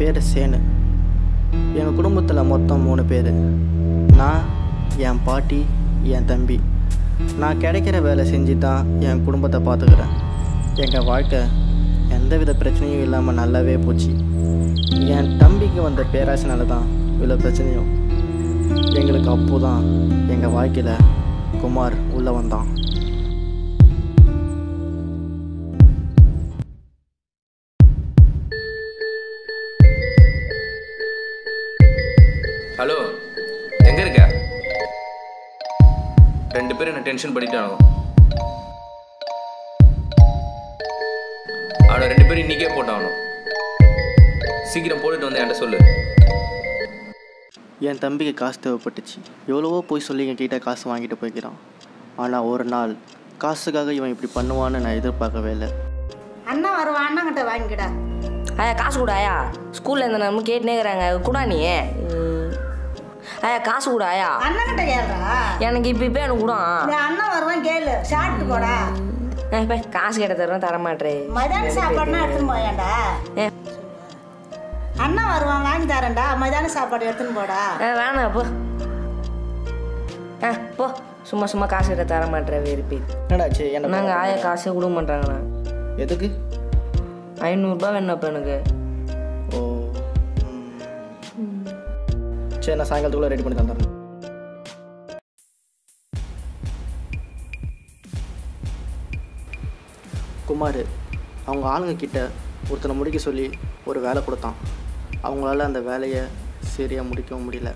பேர் சேனு எங்கள் குடும்பத்தில் மொத்தம் மூணு பேர் நான் என் பாட்டி என் தம்பி நான் கிடைக்கிற வேலை செஞ்சு தான் என் குடும்பத்தை பார்த்துக்கிறேன் எங்கள் வாழ்க்கை எந்தவித பிரச்சனையும் இல்லாமல் நல்லாவே போச்சு என் தம்பிக்கு வந்த பேராசனால தான் இவ்வளோ பிரச்சனையும் எங்களுக்கு அப்போ தான் எங்கள் வாழ்க்கையில் குமார் உள்ளே வந்தான் ஹலோ எங்க இருக்க ரெண்டு பேரும் என்ன டென்ஷன் பண்ணிட்டானோ அவனை ரெண்டு பேரும் இன்னைக்கே போட்டாகணும் சீக்கிரம் போட்டுட்டு வந்து என்கிட்ட சொல்லு என் தம்பிக்கு காசு தேவைப்பட்டுச்சு எவ்வளவோ போய் சொல்லி என்கிட்ட காசு வாங்கிட்டு போய்க்கிறான் ஆனால் ஒரு நாள் காசுக்காக இவன் இப்படி பண்ணுவான்னு நான் எதிர்பார்க்கவே இல்லை அண்ணா வருவான் அண்ணங்கிட்ட வாங்கிக்கடா ஆயா காசு கூட ஆயா ஸ்கூல்ல இருந்து நம்ம கேட்டுனே இருக்கிறாங்க கூட நீ ம். ஆயா காசு கூட ஆயா அண்ணங்கிட்ட கேளுடா எனக்கு இப்போ இப்போ எனக்கு கூட இந்த அண்ணன் வருவான் கேளு சாப்பிட்டு போடா இப்போ காசு கேட்ட தருவேன் தர மாட்டே மதியான சாப்பாடுனா எடுத்துன்னு போயேன்டா ஏ அண்ணன் வருவான் வாங்கி தரேன்டா மதியான சாப்பாடு எடுத்துன்னு போடா ஆ, வேணாம் போ ஆ போ சும்மா சும்மா காசு கேட்ட தர மாட்டேன் வெறுப்பி என்னடாச்சு என்ன நாங்கள் ஆயா காசே கொடுக்க மாட்டாங்கண்ணா எதுக்கு ஐநூறுரூபா வேணும் இப்போ எனக்கு ஓ ம். சரி நான் சாயங்காலத்துக்குள்ளே ரெடி பண்ணி தந்துடுறேன் குமார் அவங்க ஆளுங்க கிட்ட ஒருத்தனை முடிக்க சொல்லி ஒரு வேலை கொடுத்தான் அவங்களால அந்த வேலையை சரியாக முடிக்கவும் முடியல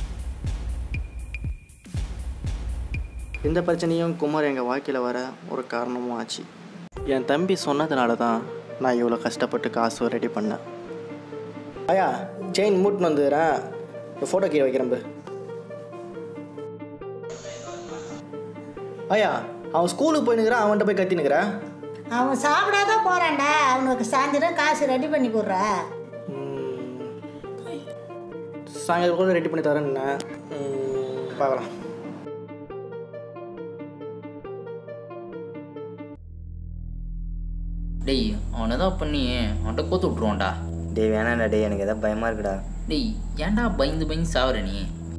இந்த பிரச்சனையும் குமார் எங்கள் வாழ்க்கையில் வர ஒரு காரணமும் ஆச்சு என் தம்பி சொன்னதுனால தான் நான் இவ்வளோ கஷ்டப்பட்டு காசு ரெடி பண்ணேன் ஐயா செயின் மூட்டுன்னு வந்துடுறேன் ஃபோட்டோ கீழே வைக்கிறேன் பாரு. ஐயா அவன் ஸ்கூலுக்கு போயினுக்கிறான் அவன்கிட்ட போய் கத்தினுக்கிறேன் அவன் சாப்பிடாத போறான்டா அவனுக்கு சாயந்தரம் காசு ரெடி பண்ணி கொடுறா சாயங்காலம் கூட ரெடி பண்ணி தரேன்னு பார்க்கலாம் டேய் அவனை தான் பண்ணி அவன்கிட்ட கோத்து விட்ருவான்டா டேய் வேணாம்டா டேய் எனக்கு எதாவது பயமாக இருக்குடா டேய் ஏன்டா பயந்து பயந்து சாவற நீ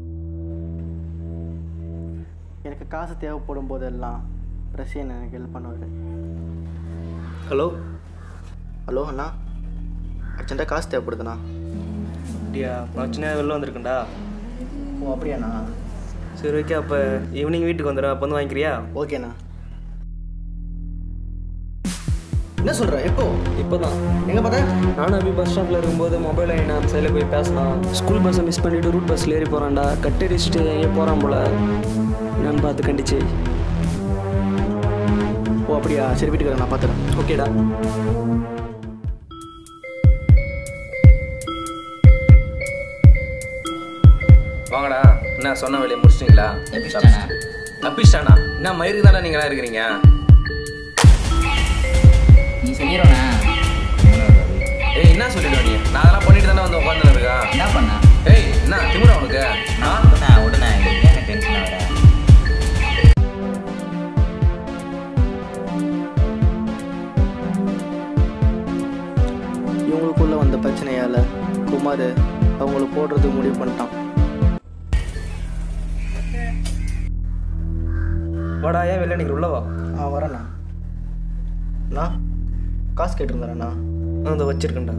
எனக்கு காசு தேவைப்படும் போதெல்லாம் ரசிகன் எனக்கு ஹெல்ப் பண்ணுவார் ஹலோ ஹலோ அண்ணா அர்ஜென்ட்டாக காசு தேவைப்படுதுண்ணா அப்படியா பிரச்சனையாக வெளில வந்திருக்கேன்டா ஓ அப்படியாண்ணா சரி ஓகே அப்போ ஈவினிங் வீட்டுக்கு வந்துடுறேன் அப்போ வந்து வாங்கிக்கிறியா ஓகேண்ணா என்ன சொல்கிற எப்போ இப்போ தான் எங்கே பார்த்தேன் நானும் அபி பஸ் ஸ்டாப்பில் இருக்கும்போது மொபைல் வாங்கினா அந்த சைடில் போய் பேசலாம் ஸ்கூல் பஸ்ஸை மிஸ் பண்ணிவிட்டு ரூட் பஸ்ஸில் ஏறி போகிறான்டா கட்டடிச்சுட்டு எங்கேயோ போகிறான் போல நான் பார்த்து கண்டிச்சு ஓ அப்படியா சரி வீட்டுக்கு வரேன், நான் பார்த்துறேன் ஓகேடா வாங்கடா என்ன சொன்ன வேலையை முடிச்சிட்டிங்களா தப்பிச்சிட்டானா? தப்பிச்சிட்டானா என்ன மயிருக்கு தானே நீங்களா இருக்கிறீங்க நீ சொல்லிடுறோண்ணா ஏய் என்ன சொல்லிடுவ நீ நான் அதெல்லாம் பண்ணிட்டு தானே வந்து உட்காந்து இருக்கேன் என்ன பண்ண ஏய் என்ன திமுறா உனக்கு ஆ உடனே உடனே ஏன் டென்ஷன் ஆகிற இவங்களுக்குள்ள வந்த பிரச்சனையால் குமார் அவங்கள போடுறதுக்கு முடிவு பண்ணிட்டான் வாடா ஏன் வெளில நீங்கள் உள்ளவா ஆ வரேண்ணா அண்ணா காசு கேட்டிருந்தாரண்ணா நான் அதை வச்சிருக்கேன்டா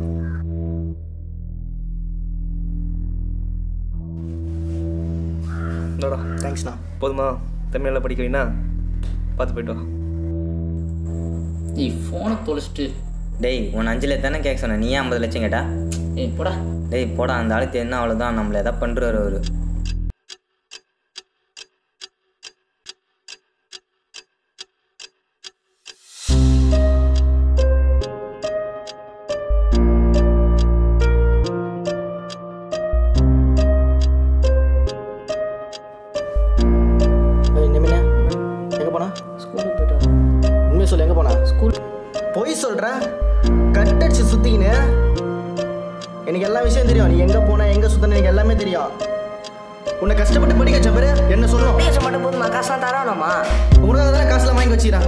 இந்தாடா தேங்க்ஸ்ண்ணா போதுமா தமிழில் படிக்க வைனா பார்த்து போயிட்டு வா டேய் ஃபோனை தொலைச்சிட்டு டேய் உன் அஞ்சு லட்சம் தானே கேட்க சொன்னேன் நீ ஏன் ஐம்பது லட்சம் கேட்டா ஏய் போடா டேய் போடா அந்த ஆளுக்கு என்ன அவ்வளோதான் நம்மளை எதாவது பண்ணுறாரு அவரு ஏய் நிமினே எங்கே போனா ஸ்கூலுக்கு போயிட்டு வரேன். உண்மையை சொல்லு எங்கே போனா ஸ்கூல் பொய் சொல்கிற கட்டடிச்சு சுற்றிக்கின்னு எனக்கு எல்லா விஷயம் தெரியும் நீ எங்கே போன எங்கே சுற்றின எனக்கு எல்லாமே தெரியும் உன்னை கஷ்டப்பட்டு படிக்க வச்ச பேரு என்ன சொல்லணும் பேச மட்டும் போதுமா காசுலாம் தரானாமா உனக்கு தானே காசுலாம் வாங்கி வச்சுக்கிறான்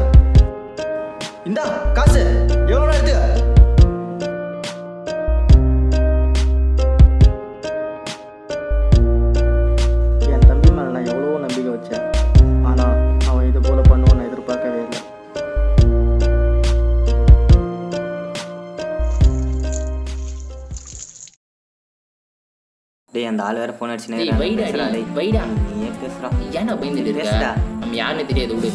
இந்தா காசு எவ்வளோ எடுத்து அந்த ஆள் வேற ஃபோன் அடிச்சுனே டேய், வைடா, பேசுறா டேய், டேய் வைடா. நீயே பேசுறா ஏன்டா பயந்துட்டு இருக்க பேசுடா. நம்ம யாருன்னு தெரியாது விடு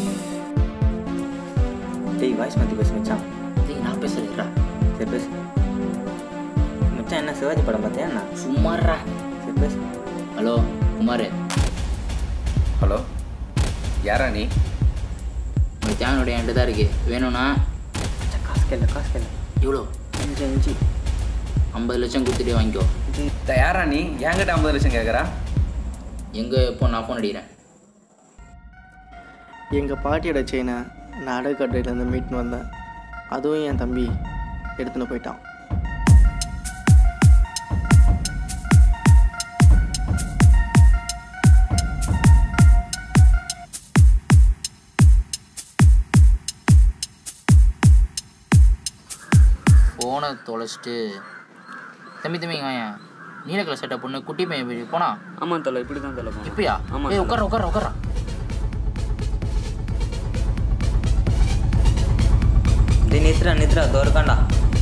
டேய் வாய்ஸ் மாற்றி பேசு மச்சான் டேய் நான் பேசுறேன்டா சரி பேசு மச்சான் என்ன சிவாஜி படம் பார்த்தியா என்ன சும்மாறா சரி பேசு ஹலோ குமார் ஹலோ யாரா நீ உங்கள் தேவனுடைய என்கிட்ட தான் இருக்கு வேணும்னா மச்சான், காசு கேள்ல காசு கேள்ல எவ்வளோ அஞ்சு அஞ்சு ஐம்பது லட்சம் கொடுத்துட்டு வாங்கிக்கோ த- யாரா நீ என்கிட்ட ஐம்பது லட்சம் கேட்குறா எங்கே எப்போ நான் ஃபோன் அடிக்கிறேன் எங்கள் பாட்டியோட செயினை நான் அடக்கட்டையிலேருந்து மீட்னு வந்தேன் அதுவும் என் தம்பி எடுத்துன்னு போயிட்டான் ஃபோனை தொலைச்சிட்டு தம்பி தம்பி வாயன் நீல கலர் சட்டை பொண்ணு குட்டி பையன் போய் போனா ஆமாம் தலை இப்படி தான் தலை போகணும் இப்பயா ஆமா, ஏய் தல. உட்கார உட்கார உட்கார டேய் நித்ரா நித்ரா தோ இருக்காண்டா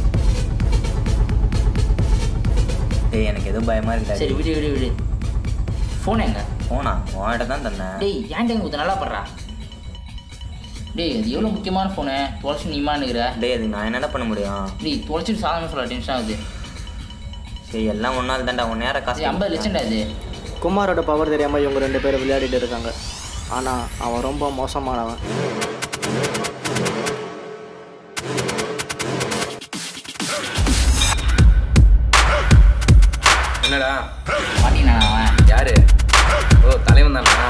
டேய் எனக்கு எதுவும் பயமா சரி இருக்கா விடு விடு விடு ஃபோன் எங்க போனா உன்கிட்ட தான் தந்தேன் டேய் ஏன்டா எங்க ஊத்த நல்லா படுறா டேய் அது எவ்வளோ முக்கியமான ஃபோனு தொலைச்சு நீமானுங்கிற டேய் அது நான் என்னடா பண்ண முடியும் டேய் தொலைச்சிட்டு சாதாரண சொல்ல டென்ஷன் ஆகுது சரி எல்லாம் ஒன்றால் தான்டா உன் நேரம் காசு டேய் ஐம்பது லட்சம்டா இது குமாரோட பவர் தெரியாமல் இவங்க ரெண்டு பேரும் விளையாடிட்டு இருக்காங்க ஆனால் அவன் ரொம்ப மோசமானவன் என்னடா மாட்டினா அவன் யாரு ஓ தலைவன் தானா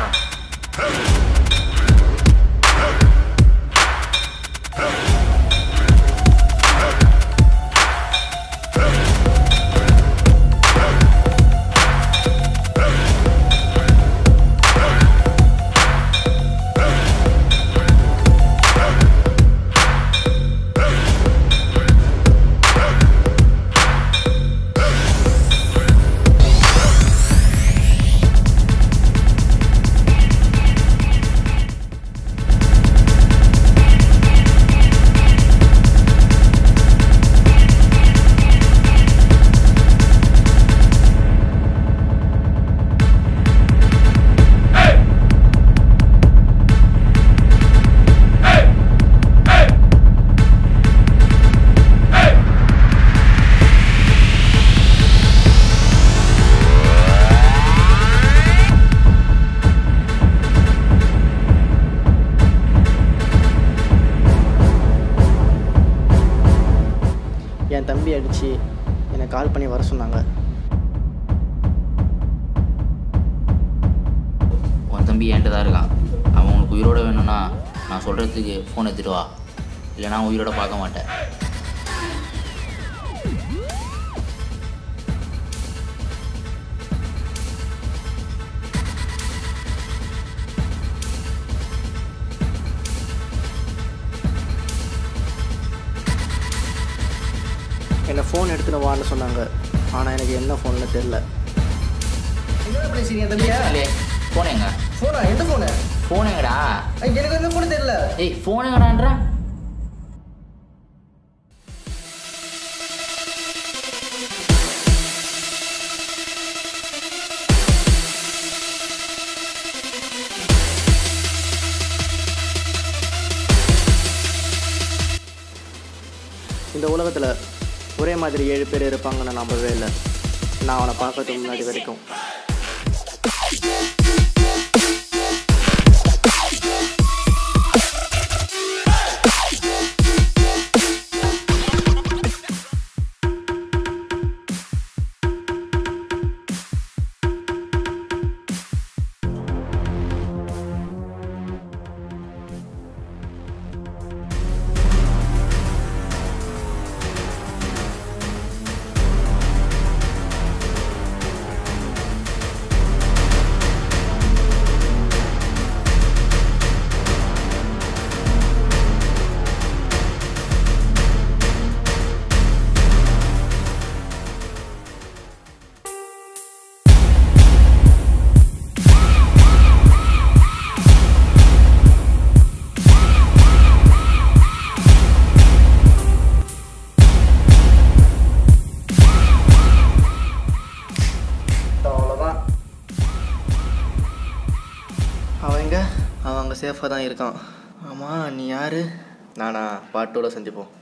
என் தம்பி அடித்து என்னை கால் பண்ணி வர சொன்னாங்க உன் தம்பி என்கிட்ட தான் இருக்கான் அவன் உனக்கு உயிரோட வேணும்னா நான் சொல்கிறதுக்கு ஃபோன் எடுத்துட்டு வா இல்லைனா உயிரோட பார்க்க மாட்டேன் என்னை ஃபோன் எடுத்துன்னு வான்னு சொன்னாங்க ஆனால் எனக்கு என்ன ஃபோன்னு தெரில என்ன பேசுறீங்க தம்பியா இல்லையே ஃபோன் எங்க ஃபோனா எந்த ஃபோனு ஃபோன் எங்கடா எனக்கு எந்த ஃபோனு தெரியல ஏய் ஃபோன் எங்கடான்றா இந்த உலகத்தில் ஒரே மாதிரி ஏழு பேர் இருப்பாங்கன்னு நம்பவே இல்லை நான் அவனை பார்க்கறதுக்கு முன்னாடி வரைக்கும் அவன் அங்கே சேஃபாக தான் இருக்கான் ஆமாம் நீ யார் நானா பாட்டோட சந்திப்போம்